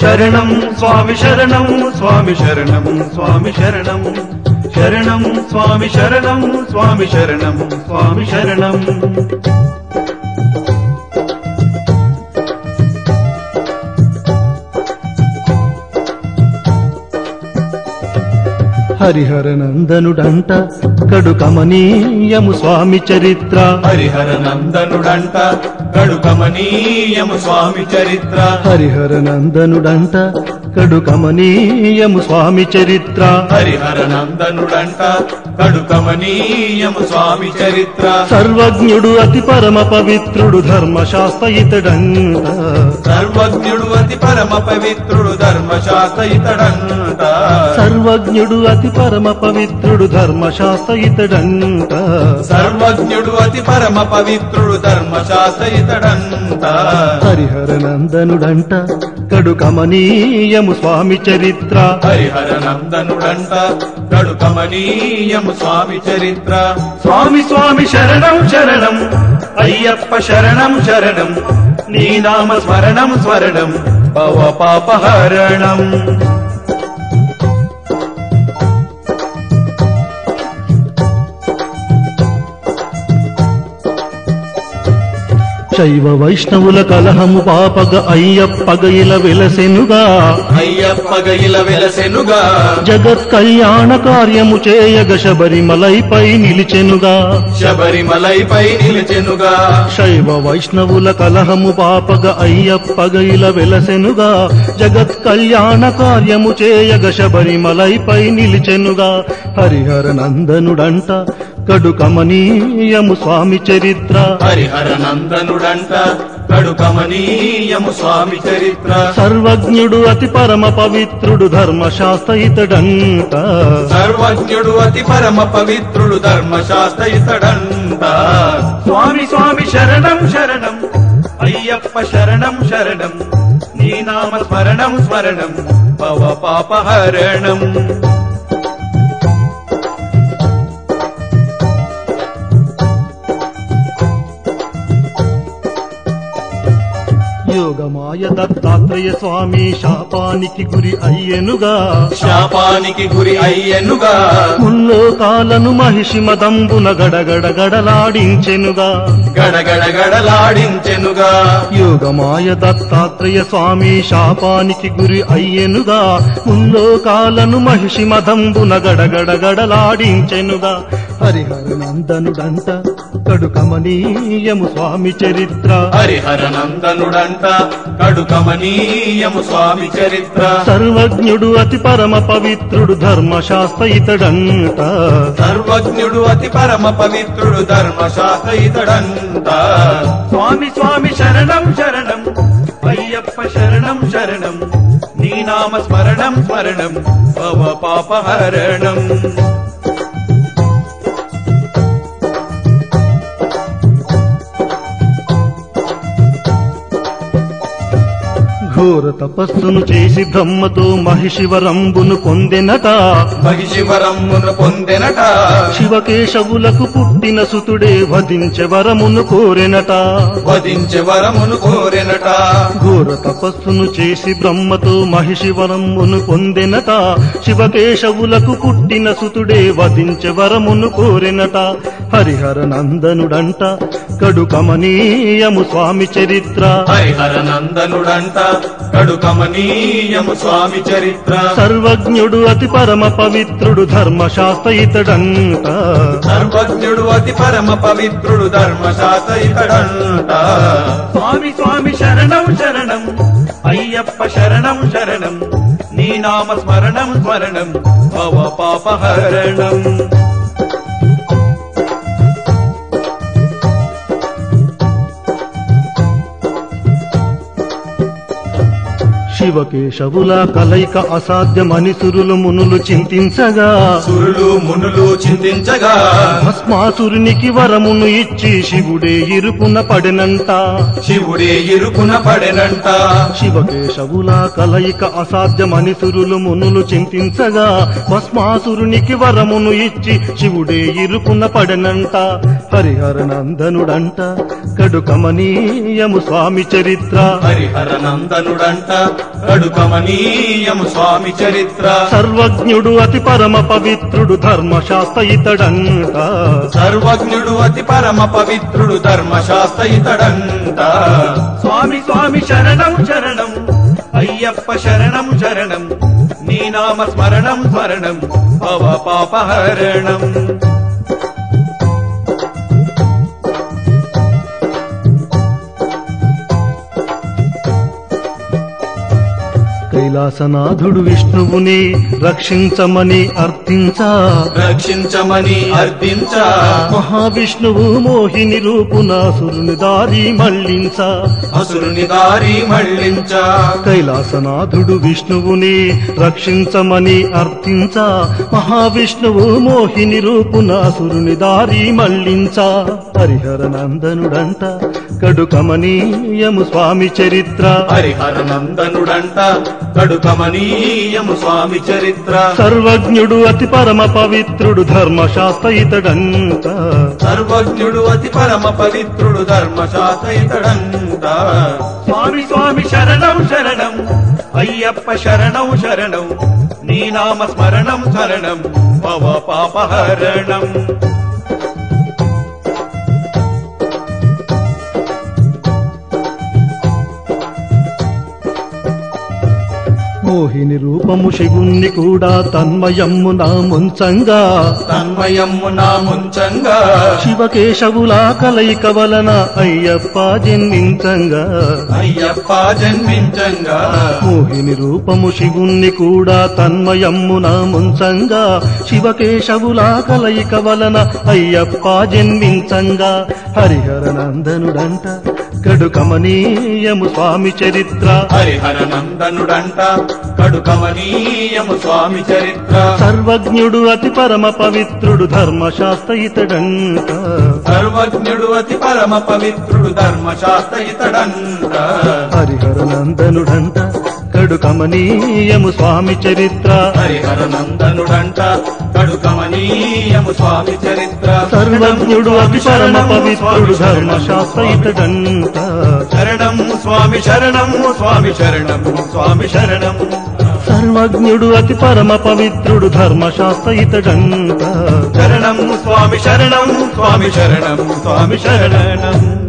శరణం స్వామి శరణం స్వామి శరణం స్వామి శరణం శరణం స్వామి శరణం స్వామి శరణం స్వామి శరణం హరిహర నందనుడంట కడు కమనీయము స్వామి చరిత్ర హరిహర నందనుడంట కడు కమనీయము స్వామి చరిత్ర హరిహర నందనుడంట కడు కమనీయము స్వామి చరిత్ర హరిహర నందనుడంట కడు కమనీయము స్వామి చరిత్ర సర్వజ్ఞుడు అతి పరమ పవిత్రుడు ధర్మశాస్త్ర ఇతడంట సర్వజ్ఞుడు అతి పరమ పవిత్రుడు ధర్మశాస్త్ర ఇతడంట సర్వజ్ఞుడు అతి పరమ పవిత్రుడు ధర్మశాస్త్ర ఇతడంట సర్వజ్ఞుడు అతి పరమ పవిత్రుడు ధర్మశాస్త్ర ఇతడంట హరిహర నందనుడంట కడు కమనీయము స్వామి చరిత్ర హరిహర నందనుడంట కడు కమనీయము స్వామి చరిత్ర స్వామి స్వామి శరణం శరణం అయ్యప్ప శరణం శరణం నీ నామ స్మరణం స్మరణం భవ పాపహరణం శైవ వైష్ణవుల కలహము పాపగ అయ్యప్పగ ఇల వెలసెనుగా అయ్యప్పగ ఇలా వెలసెనుగా జగత్ కళ్యాణ కార్యము చేయగ శబరిమలైపై నిలిచెనుగా శబరిమలైపై నిలిచెనుగా శైవ వైష్ణవుల కలహము పాపగ అయ్యప్పగ ఇల వెలసెనుగా జగత్ కళ్యాణ కార్యము చేయగ శబరిమలైపై నిలిచెనుగా హరిహర నందనుడంట కడు కమనీయము స్వామి చరిత్ర హరిహర నందనుడంట కడు కమనీయము స్వామి చరిత్ర సర్వజ్ఞుడు అతి పరమ పవిత్రుడు ధర్మశాస్త్ర ఇతడంట సర్వజ్ఞుడు అతి పరమ పవిత్రుడు ధర్మశాస్త్ర ఇతడంట స్వామి స్వామి శరణం శరణం అయ్యప్ప శరణం శరణం నీ నామ స్మరణం స్మరణం భవ పాపహరణం యోగమాయ దత్తాత్రేయ స్వామి శాపానికి గురి అయ్యెనుగా శాపానికి గురి అయ్యనుగా ముల్లోకాలను మహిషి మదంబున గడగడ గడలాడించెనుగా గడగడ గడలాడించెనుగా యోగమాయ దత్తాత్రేయ స్వామి శాపానికి గురి అయ్యెనుగా ముల్లోకాలను మహిషి మదంబున గడగడ గడలాడించెనుగా హరిహర నందనుడంట కడు కమనీయము స్వామి చరిత్ర హరిహర నందనుడంట కడు కమనీయము స్వామి చరిత్ర సర్వజ్ఞుడు అతి పరమ పవిత్రుడు ధర్మశాస్త్ర ఇతడంట సర్వజ్ఞుడు అతి పరమ పవిత్రుడు ధర్మశాస్త్ర ఇతడంట స్వామి స్వామి శరణం శరణం అయ్యప్ప శరణం శరణం నీ నామ స్మరణం స్మరణం భవ పాపహరణం ఘోర తపస్సును చేసి బ్రహ్మతో మహిషివరంబును పొందెనట మహిషివరమ్మును పొందెనట శివకేశవులకు పుట్టిన సుతుడే వధించె వరమును కోరెనట వధించే వరమును కోరెనట ఘోర తపస్సును చేసి బ్రహ్మతో మహిషివరమును పొందెనట శివకేశవులకు పుట్టిన సుతుడే వధించె వరమును కోరెనట హరిహర నందనుడంట కడు కమనీయము స్వామి చరిత్ర హరిహర నందనుడంట కడు కమనీయము స్వామి చరిత్ర సర్వజ్ఞుడు అతి పరమ పవిత్రుడు ధర్మశాస్త్ర ఇతడంట సర్వజ్ఞుడు అతి పరమ పవిత్రుడు ధర్మశాస్త్ర ఇతడంట స్వామి స్వామి శరణం శరణం అయ్యప్ప శరణం శరణం నీ నామ స్మరణం స్మరణం భవ పాపహరణం శివకేశవుల కలయిక అసాధ్యమని సురులు మునులు చింతించగా సురులు మునులు చింతించగా భస్మాసురునికి వరమును ఇచ్చి శివుడే ఇరుకున పడెనంట శివుడే ఇరుకున పడెనంట శివకేశవుల కలయిక అసాధ్యమని సురులు మునులు చింతించగా భస్మాసురునికి వరమును ఇచ్చి శివుడే ఇరుకున పడెనంట హరిహర నందనుడంట కడు కమనీయము స్వామి చరిత్ర హరిహర నందనుడంట కడుకమనీయము స్వామి చరిత్ర సర్వజ్ఞుడు అతి పరమ పవిత్రుడు ధర్మశాస్త్ర ఇతడంట సర్వజ్ఞుడు అతి పరమ పవిత్రుడు ధర్మశాస్త్ర ఇతడంట స్వామి స్వామి శరణం శరణం అయ్యప్ప శరణం శరణం నీ నామ స్మరణం స్మరణం భవ పాపహరణం కైలాసనాథుడు విష్ణువుని రక్షించమని అర్థించా రక్షించమని అర్థించ మహావిష్ణువు మోహిని రూపునాసురుని దారి మళ్ళించ అసురుని దారి మళ్ళించ కైలాసనాథుడు విష్ణువుని రక్షించమని అర్థించ మహావిష్ణువు మోహిని రూపునాసురుని దారి మళ్ళించ హరిహర నందనుడంట కడు కమనీయము స్వామి చరిత్ర హరిహర నందనుడంట కడుకమనీయము స్వామి చరిత్ర సర్వజ్ఞుడు అతి పరమ పవిత్రుడు ధర్మశాస్త్ర ఇతడంట సర్వజ్ఞుడు అతి పరమ పవిత్రుడు ధర్మశాస్త్ర ఇతడంట స్వామి స్వామి శరణం శరణం అయ్యప్ప శరణం శరణం నీ నామ స్మరణం శరణం భవ పాపహరణం మోహిని రూపము శివుణ్ణి కూడా తన్మయమ్ము నా ముంచంగా తన్మయమ్ము నా ముంచంగా శివకేశవుల కలయిక వలన అయ్యప్ప జన్మించంగా అయ్యప్ప జన్మించంగా మోహిని రూపము శివుణ్ణి కూడా తన్మయమ్ము నా ముంచంగా శివకేశవుల కలయిక వలన అయ్యప్ప జన్మించంగా హరిహర నందనుడంట కడు కమనీయము స్వామి చరిత్ర హరిహర నందనుడంట కడుకమనీయము స్వామి చరిత్ర సర్వజ్ఞుడు అతి పరమ పవిత్రుడు ధర్మశాస్త్ర ఇతడంట సర్వజ్ఞుడు అతి పరమ పవిత్రుడు ధర్మశాస్త్ర ఇతడంట హరిహర నందనుడంట కడు కమనీయము స్వామి చరిత్ర హరిహర నందనుడంట కడుకమనీయము స్వామి చరిత్ర సర్వజ్ఞుడు అతి పరమ పవిత్రుడు ధర్మశాస్త్ర ఇతడంట శరణం స్వామి శరణం స్వామి శరణం స్వామి శరణం సర్వజ్ఞుడు అతి పరమ పవిత్రుడు ధర్మశాస్త్ర ఇతడంట శరణం స్వామి శరణం స్వామి శరణం స్వామి శరణం